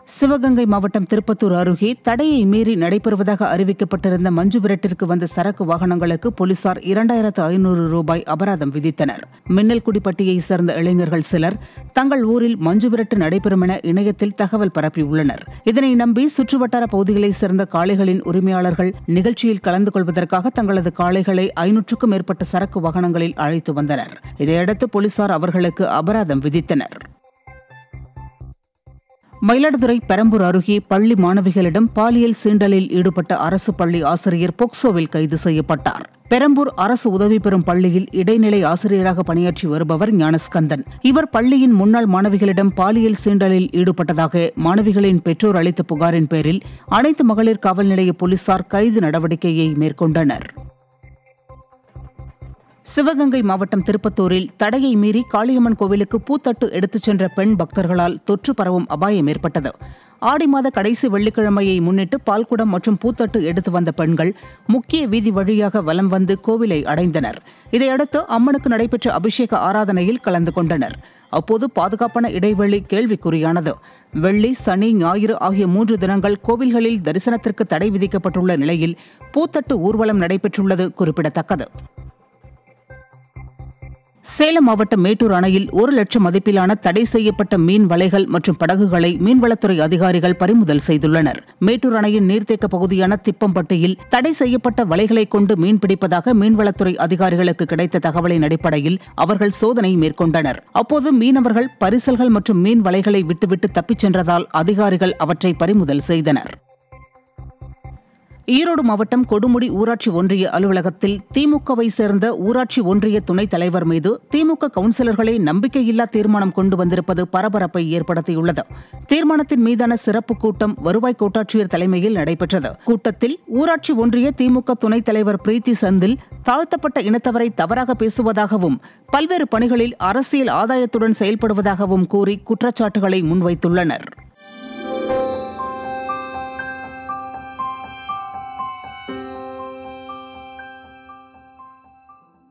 சிவகங்கை மாவட்டம் திருப்பத்தூர் அருகே தடையை மீறி நடைபெறுவதாக அறிவிக்கப்பட்டிருந்த மஞ்சு விரட்டிற்கு வந்த சரக்கு வாகனங்களுக்கு போலீசார் இரண்டாயிரத்து ஐநூறு ரூபாய் அபராதம் விதித்தனர் மின்னல்குடிப்பட்டியைச் சேர்ந்த இளைஞர்கள் சிலர் தங்கள் ஊரில் மஞ்சு விரட்டு நடைபெறும் என இணையத்தில் தகவல் பரப்பியுள்ளனர் இதனை நம்பி சுற்றுவட்டார பகுதிகளைச் சேர்ந்த காளைகளின் உரிமையாளர்கள் நிகழ்ச்சியில் கலந்து கொள்வதற்காக தங்களது காளைகளை ஐநூற்றுக்கும் மேற்பட்ட சரக்கு வாகனங்களில் அழைத்து வந்தனர் இதையடுத்து போலீசார் அவர்களுக்கு அபராதம் விதித்தனர் மயிலாடுதுறை பெரம்பூர் அருகே பள்ளி மாணவிகளிடம் பாலியல் சீண்டலில் ஈடுபட்ட அரசு பள்ளி ஆசிரியர் போக்சோவில் கைது செய்யப்பட்டார் பெரம்பூர் அரசு உதவி பெறும் பள்ளியில் இடைநிலை ஆசிரியராக பணியாற்றி வருபவர் ஞானஸ்கந்தன் இவர் பள்ளியின் முன்னாள் மாணவிகளிடம் பாலியல் சீண்டலில் ஈடுபட்டதாக மாணவிகளின் பெற்றோர் அளித்த புகாரின் பேரில் அனைத்து மகளிர் காவல் நிலைய போலீசார் கைது நடவடிக்கையை மேற்கொண்டனர் சிவகங்கை மாவட்டம் திருப்பத்தூரில் தடையை மீறி காளியம்மன் கோவிலுக்கு பூத்தட்டு எடுத்துச் சென்ற பெண் பக்தர்களால் தொற்று பரவும் அபாயம் ஏற்பட்டது ஆடி மாத கடைசி வெள்ளிக்கிழமையை முன்னிட்டு பால்குடம் மற்றும் பூத்தட்டு எடுத்து வந்த பெண்கள் முக்கிய வீதி வழியாக வலம் வந்து கோவிலை அடைந்தனர் இதையடுத்து அம்மனுக்கு நடைபெற்ற அபிஷேக ஆராதனையில் கலந்து கொண்டனர் அப்போது பாதுகாப்பான இடைவெளி கேள்விக்குறியானது வெள்ளி சனி ஞாயிறு ஆகிய மூன்று தினங்கள் கோவில்களில் தரிசனத்திற்கு தடை விதிக்கப்பட்டுள்ள நிலையில் பூத்தட்டு ஊர்வலம் நடைபெற்றுள்ளது குறிப்பிடத்தக்கது சேலம் மாவட்டம் மேட்டூர் அணையில் ஒரு லட்சம் மதிப்பிலான தடை செய்யப்பட்ட மீன் வலைகள் மற்றும் படகுகளை மீன்வளத்துறை அதிகாரிகள் பறிமுதல் செய்துள்ளனர் மேட்டூர் அணையின் நீர்த்தேக்க பகுதியான திப்பம்பட்டியில் தடை செய்யப்பட்ட வலைகளை கொண்டு மீன் பிடிப்பதாக மீன்வளத்துறை அதிகாரிகளுக்கு கிடைத்த தகவலின் அடிப்படையில் அவர்கள் சோதனை மேற்கொண்டனர் அப்போது மீனவர்கள் பரிசல்கள் மற்றும் மீன் வலைகளை விட்டுவிட்டு தப்பிச் சென்றதால் அதிகாரிகள் அவற்றை பறிமுதல் செய்தனர் ஈரோடு மாவட்டம் கொடுமுடி ஊராட்சி ஒன்றிய அலுவலகத்தில் திமுகவை சேர்ந்த ஊராட்சி ஒன்றிய துணைத் தலைவர் மீது திமுக கவுன்சிலர்களே நம்பிக்கையில்லா தீர்மானம் கொண்டு வந்திருப்பது பரபரப்பை ஏற்படுத்தியுள்ளது தீர்மானத்தின் மீதான சிறப்பு கூட்டம் வருவாய் கோட்டாட்சியர் தலைமையில் நடைபெற்றது கூட்டத்தில் ஊராட்சி ஒன்றிய திமுக துணைத் தலைவர் பிரீத்தி சந்தில் தாழ்த்தப்பட்ட இனத்தவரை தவறாக பேசுவதாகவும் பல்வேறு பணிகளில் அரசியல் ஆதாயத்துடன் செயல்படுவதாகவும் கூறி குற்றச்சாட்டுகளை முன்வைத்துள்ளனர்